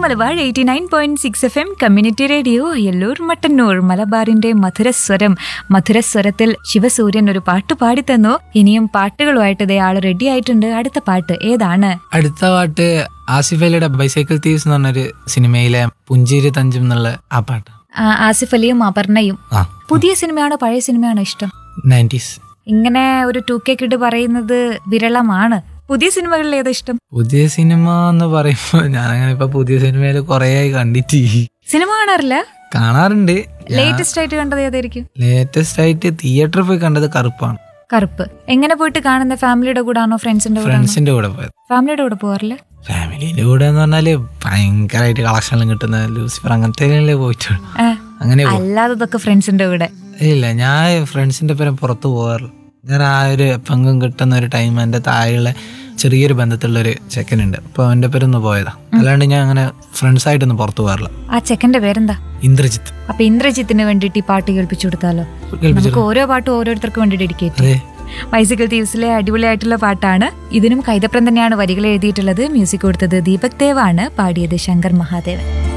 Malabar eighty nine point six F M community radio Elloor Mattannur മലബാറിന്റെ മധുരസ്വരം മധുരസ്വരത്തിൽ ശിവസൂര്യൻ ഒരു പാട്ട് പാടിത്തന്നു ഇനിയും പാട്ടുകളുമായിട്ട് ഇതേ ആള് റെഡി ആയിട്ടുണ്ട് അടുത്ത പാട്ട് ഏതാണ് അടുത്ത പാട്ട് ആസിഫ് അലിയുടെ ബൈസൈക്കിൾ തീവ്സ് എന്ന് പറഞ്ഞൊരു സിനിമയിലെ പുഞ്ചിരി തഞ്ചും എന്നുള്ള ആ പാട്ട് ആ, ആസിഫ് അലിയും അപർണയും ആ പുതിയ സിനിമയാണോ പഴയ സിനിമയാണോ ഇഷ്ടം നയൻറ്റീസ് ഇങ്ങനെ ഒരു ടു കെ കിഡ് പറയുന്നത് വിരളമാണ് പുതിയ സിനിമകളിൽ ഏതാ ഇഷ്ടം പുതിയ സിനിമ എന്ന് പറയുമ്പോൾ ഞാനങ്ങനെ ഇപ്പൊ പുതിയ സിനിമയിൽ കുറേ ആയി കണ്ടിട്ട് സിനിമ കാണാറില്ല കാണാറുണ്ട് ലേറ്റസ്റ്റ് ആയിട്ട് കണ്ടത് ഏതായിരിക്കും ലേറ്റസ്റ്റ് ആയിട്ട് തിയേറ്ററിൽ പോയി കണ്ടത് കറുപ്പാണ് കറുപ്പ് എങ്ങനെ പോയിട്ട് കാണുന്ന ഫാമിലിയുടെ കൂടെ ആണോ ഫ്രണ്ട്സിന്റെ കൂടെ ഫ്രണ്ട്സിന്റെ കൂടെ പോയത് ഫാമിലിയുടെ കൂടെ പോകാറില്ല ഫാമിലിന്റെ കൂടെ എന്ന് പറഞ്ഞാല് ഭയങ്കരമായിട്ട് കളക്ഷനിലും കിട്ടുന്ന ലൂസിഫർ അങ്ങനത്തെ പോയിട്ടുള്ളൂ ആ, അങ്ങനെ പോ- അല്ലാത്തതൊക്കെ ഫ്രണ്ട്സിന്റെ കൂടെ ഇല്ല ഞാൻ ഫ്രണ്ട്സിന്റെ പേരും പുറത്ത് പോകാറില്ല ഞാൻ ആ ഒരു പങ്കും കിട്ടുന്ന ഒരു ടൈം എൻ്റെ താഴെയുള്ള ചെറിയൊരു ബന്ധത്തിലുള്ള ഒരു ചെക്കനുണ്ട് അപ്പോൾ അവൻ്റെ പേരൊന്ന് പോയതാ അല്ലാണ്ട് ഞാൻ അങ്ങനെ ഫ്രണ്ട്സ് ആയിട്ടൊന്നും പുറത്ത് പോകാറില്ല ആ ചെക്കന്റെ പേരെന്താ ഇന്ദ്രജിത്ത് അപ്പൊ ഇന്ദ്രജിത്തിന് വേണ്ടിയിട്ട് ഈ പാട്ട് കേൾപ്പിച്ചു കൊടുത്താലോ നമുക്ക് ഓരോ പാട്ടും ഓരോരുത്തർക്ക് വേണ്ടി ഡെഡിക്കേറ്റ് അതെ ബൈസിക്കിൾ തീവ്സിലെ അടിപൊളിയായിട്ടുള്ള പാട്ടാണ് ഇതിനും കൈതപ്രം തന്നെയാണ് വരികൾ എഴുതിയിട്ടുള്ളത് മ്യൂസിക് കൊടുത്തത് ദീപക് ദേവാണ് പാടിയത് ശങ്കർ മഹാദേവൻ